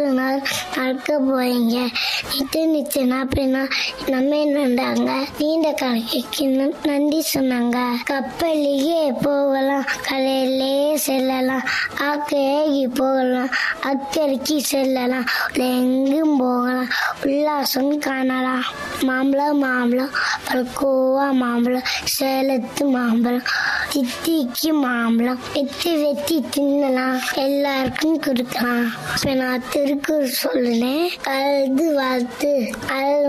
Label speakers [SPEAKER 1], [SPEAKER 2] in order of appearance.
[SPEAKER 1] நாள் நடக்க போறீங்க நித்து நித்துனா அப்படின்னா நம்ம என்னண்டாங்க நீண்ட கணக்கு நன்றி சொன்னாங்க கப்பலிலே போகலாம் கலையிலே செல்லலாம் ஆக்கையாகி போகலாம் அக்கறைக்கு செல்லலாம் எங்கும் போகலாம் உல்லாசம் காணலாம் மாம்பழம் மாம்பழம் பல்கோவா மாம்பழம் சேலத்து மாம்பழம் தித்திக்கு மாம்பழம் வெத்தி வெத்தி தின்னலாம் எல்லாருக்கும் கொடுக்கலாம் இப்ப நான் திருக்குறள் சொல்லுனேன் கலந்து வாழ்த்து அல்